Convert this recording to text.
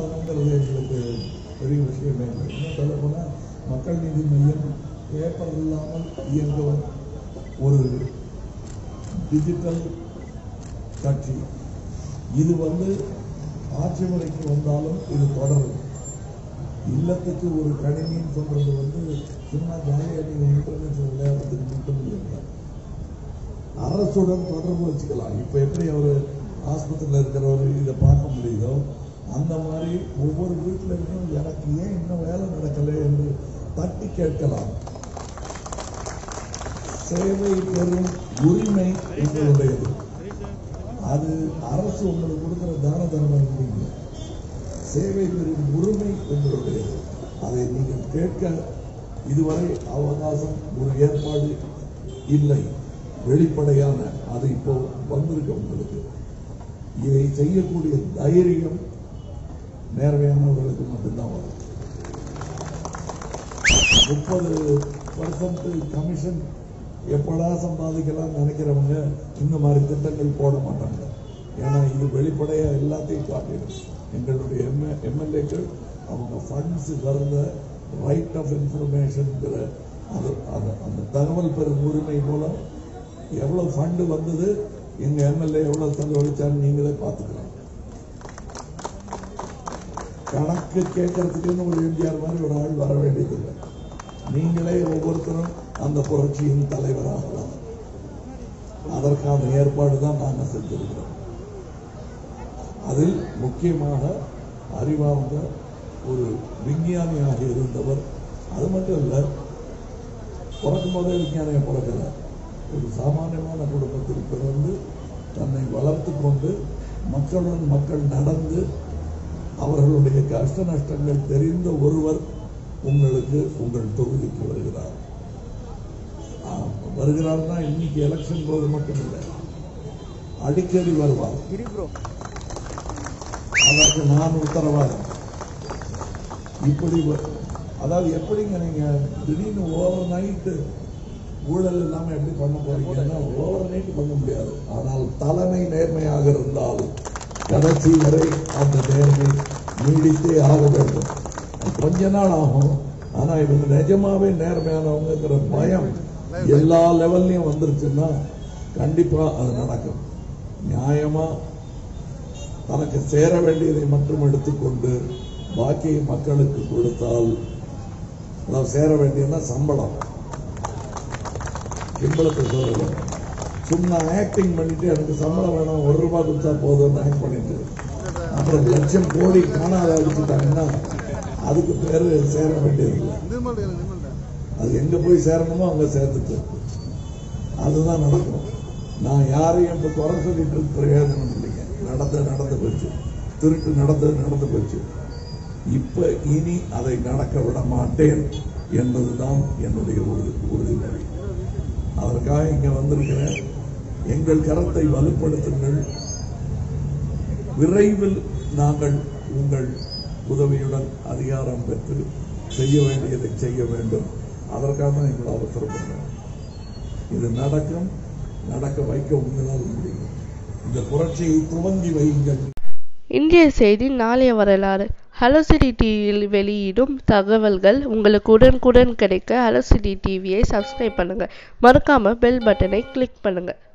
சாதனைங்கிறது எங்களுக்கு பெரிய விஷயமே இல்லை இன்னும் சொல்ல போனால் மக்கள் நீதி மையம் பேப்பர் இல்லாமல் இயங்கும் ஒரு டிஜிட்டல் கட்சி இது வந்து ஆட்சி முறைக்கு வந்தாலும் இது தொடரும் இல்லத்துக்கு ஒரு கணினின்னு சொல்றது வந்து சும்மா ஜாலியாக நீங்கள் இன்டர்நெட் விளையாடுறதுக்கு மட்டும் இல்லை அரசுடன் தொடர்பு வச்சுக்கலாம் இப்போ எப்படி அவர் ஆஸ்பத்திரியில் இருக்கிறவர் இதை பார்க்க முடியுதோ அந்த மாதிரி ஒவ்வொரு வீட்டில் இருந்தும் எனக்கு ஏன் இன்னும் வேலை நடக்கலை என்று தட்டி கேட்கலாம் சேவை பெறும் உரிமை உங்களுடையது அது அரசு உங்களுக்கு கொடுக்கிற தான தர்மம் இல்லைங்க சேவை பெறும் உரிமை உங்களுடையது அதை நீங்கள் கேட்க இதுவரை அவகாசம் ஒரு ஏற்பாடு இல்லை வெளிப்படையான அது இப்போ வந்திருக்கு உங்களுக்கு இதை செய்யக்கூடிய தைரியம் நேர்மையானவர்களுக்கு மட்டும்தான் வரும் முப்பது பர்சன்ட் கமிஷன் எப்படா சம்பாதிக்கலாம் நினைக்கிறவங்க இந்த மாதிரி திட்டங்கள் போட மாட்டாங்க ஏன்னா இது வெளிப்படையா எல்லாத்தையும் காட்டிடும் எங்களுடைய எம்எ எம்எல்ஏக்கள் அவங்க ஃபண்ட்ஸ் வருந்த ரைட் ஆஃப் இன்ஃபர்மேஷன்ங்கிற அது அது அந்த தகவல் பெறும் உரிமை மூலம் எவ்வளவு ஃபண்டு வந்தது எங்க எம்எல்ஏ எவ்வளவு செலவழிச்சான்னு நீங்களே பார்த்துக்கலாம் கணக்கு கேட்கறதுக்குன்னு ஒரு எம்ஜிஆர் மாதிரி ஒரு ஆள் வர வேண்டியதில்லை நீங்களே ஒவ்வொருத்தரும் அந்த புரட்சியின் தலைவராகலாம் அதற்கான ஏற்பாடு தான் நாங்கள் செஞ்சிருக்கிறோம் அதில் முக்கியமாக அறிவார்ந்த ஒரு விஞ்ஞானியாக இருந்தவர் அது மட்டும் இல்லை பிறக்கும் போதே விஞ்ஞானியை பிறக்கல ஒரு சாமானியமான குடும்பத்தில் பிறந்து தன்னை வளர்த்து கொண்டு மக்களுடன் மக்கள் நடந்து அவர்களுடைய கஷ்ட நஷ்டங்கள் தெரிந்த ஒருவர் உங்களுக்கு உங்கள் தொகுதிக்கு வருகிறார் ஆம், வருகிறார்னா இன்னைக்கு எலெக்ஷன் போது மட்டும் இல்லை அடிக்கடி வருவார் அதற்கு நான் உத்தரவாதம் இப்படி வ- அதாவது எப்படிங்க நீங்க திடீர்னு ஓவர் நைட்டு ஊழல் இல்லாம எப்படி பண்ண போறீங்கன்னா ஓவர் நைட் பண்ண முடியாது ஆனால் தலைமை நேர்மையாக இருந்தால் கடைசி வரை அந்த நேர்மை நீடித்தே ஆக வேண்டும் கொஞ்ச நாள் ஆகும் ஆனா இவங்க நிஜமாவே நேர்மையானவங்கிற பயம் எல்லா லெவல்லையும் வந்துருச்சுன்னா கண்டிப்பா அது நடக்கும் நியாயமா தனக்கு சேர வேண்டியதை மட்டும் எடுத்துக்கொண்டு பாக்கியை மக்களுக்கு கொடுத்தால் அதாவது சேர வேண்டியதுன்னா சம்பளம் சம்பளத்தை சொல்லல சும்மா ஆக்டிங் பண்ணிட்டு எனக்கு சம்பளம் வேணும் ஒரு ரூபாய் கொடுத்தா போதும்னு ஆக்ட் பண்ணிட்டு அப்புறம் லட்சம் கோடி காணாத அடிச்சுட்டாங்கன்னா அதுக்கு பேரு சேர வேண்டியதில்லை அது எங்க போய் சேரணுமோ அங்க சேர்த்துட்டு அதுதான் நடக்கும் நான் யாரையும் இப்ப குறை சொல்லிட்டு இருக்க பிரயோஜனம் இல்லைங்க நடந்து நடந்து போச்சு திருட்டு நடந்து நடந்து போச்சு இப்ப இனி அதை நடக்க விட மாட்டேன் என்பதுதான் என்னுடைய உறுதி உறுதிமொழி அதற்காக இங்க வந்திருக்கிறேன் எங்கள் கரத்தை வலுப்படுத்துங்கள் விரைவில் நாங்கள் உங்கள் உதவியுடன் அதிகாரம் பெற்று செய்ய வேண்டியதை செய்ய வேண்டும் அதற்காக தான் எங்களை அவசரப்படுறேன் இது நடக்கும் நடக்க வைக்க உங்களால் முடியும் இந்த புரட்சியை துவங்கி வையுங்கள் இந்திய செய்தி நாளைய வரலாறு ஹலோசிட்டி டிவியில் வெளியிடும் தகவல்கள் உங்களுக்கு உடனுக்குடன் கிடைக்க ஹலோசிட்டி டிவியை சப்ஸ்கிரைப் பண்ணுங்க மறக்காம பெல் பட்டனை கிளிக் பண்ணுங்க